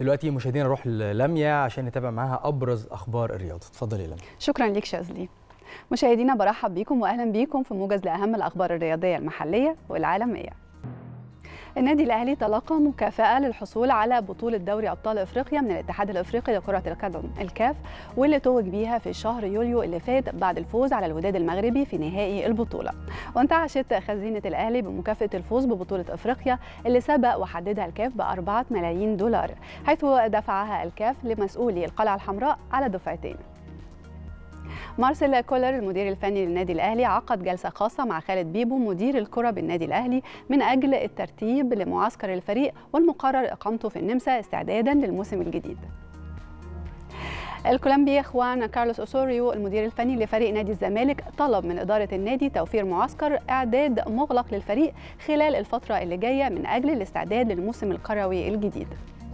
دلوقتي مشاهدينا نروح للميا عشان نتابع معاها ابرز اخبار الرياضه اتفضلي يا لميا شكرا ليك شاذلي مشاهدينا برحب بيكم واهلا بيكم في موجز لاهم الاخبار الرياضيه المحليه والعالميه النادي الاهلي تلقى مكافاه للحصول على بطوله دوري ابطال افريقيا من الاتحاد الافريقي لكره القدم الكاف واللي توج بيها في شهر يوليو اللي فات بعد الفوز على الوداد المغربي في نهائي البطوله وانتعشت خزينه الاهلي بمكافاه الفوز ببطوله افريقيا اللي سبق وحددها الكاف ب 4 ملايين دولار حيث دفعها الكاف لمسؤولي القلعه الحمراء على دفعتين مارسيل كولر المدير الفني للنادي الاهلي عقد جلسه خاصه مع خالد بيبو مدير الكره بالنادي الاهلي من اجل الترتيب لمعسكر الفريق والمقرر اقامته في النمسا استعدادا للموسم الجديد الكولومبي خوان كارلوس اوسوريو المدير الفني لفريق نادي الزمالك طلب من اداره النادي توفير معسكر اعداد مغلق للفريق خلال الفتره اللي جايه من اجل الاستعداد للموسم الكروي الجديد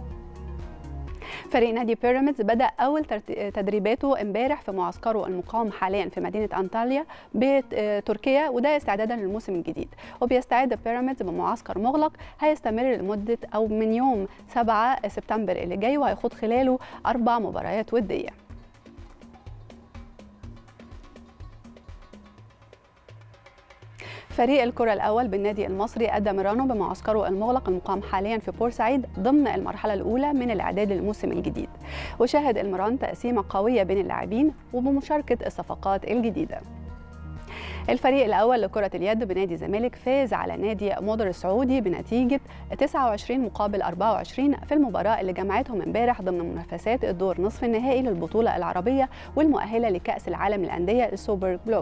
فريق نادي بيراميدز بدا اول تدريباته امبارح في معسكره المقام حاليا في مدينه انطاليا بتركيا وده استعدادا للموسم الجديد وبيستعد بيراميدز بمعسكر مغلق هيستمر لمده او من يوم 7 سبتمبر اللي جاي وهيخوض خلاله اربع مباريات وديه فريق الكرة الأول بالنادي المصري أدى ميرانو بمعسكره المغلق المقام حاليا في بورسعيد ضمن المرحلة الأولى من الإعداد للموسم الجديد وشهد المران تقسيمة قوية بين اللاعبين وبمشاركة الصفقات الجديدة الفريق الأول لكرة اليد بنادي الزمالك فاز على نادي مودر السعودي بنتيجة 29 مقابل 24 في المباراة اللي جمعتهم امبارح ضمن منافسات الدور نصف النهائي للبطولة العربية والمؤهلة لكأس العالم للأندية السوبر جلوب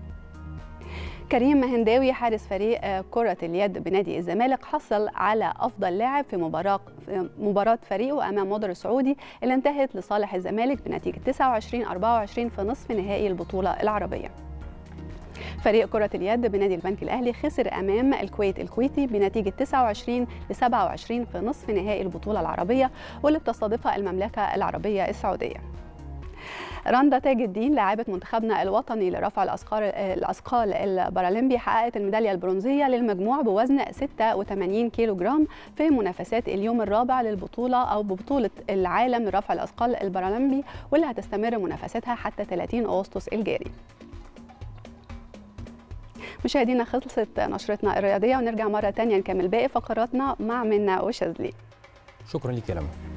كريم مهنداوي حارس فريق كرة اليد بنادي الزمالك حصل على أفضل لاعب في مباراة مباراة فريقه أمام مودر السعودي اللي انتهت لصالح الزمالك بنتيجة 29 24 في نصف نهائي البطولة العربية. فريق كرة اليد بنادي البنك الأهلي خسر أمام الكويت الكويتي بنتيجة 29 ل 27 في نصف نهائي البطولة العربية واللي بتستضيفها المملكة العربية السعودية. رندا تاج الدين لاعبة منتخبنا الوطني لرفع الأثقال الأثقال البارالمبي حققت الميدالية البرونزية للمجموع بوزن 86 كيلو جرام في منافسات اليوم الرابع للبطولة أو ببطولة العالم لرفع الأثقال البارالمبي واللي هتستمر منافستها حتى 30 أغسطس الجاري. مشاهدينا خلصت نشرتنا الرياضية ونرجع مرة تانية نكمل باقي فقراتنا مع منا وشاذلي شكرا لك يا لمى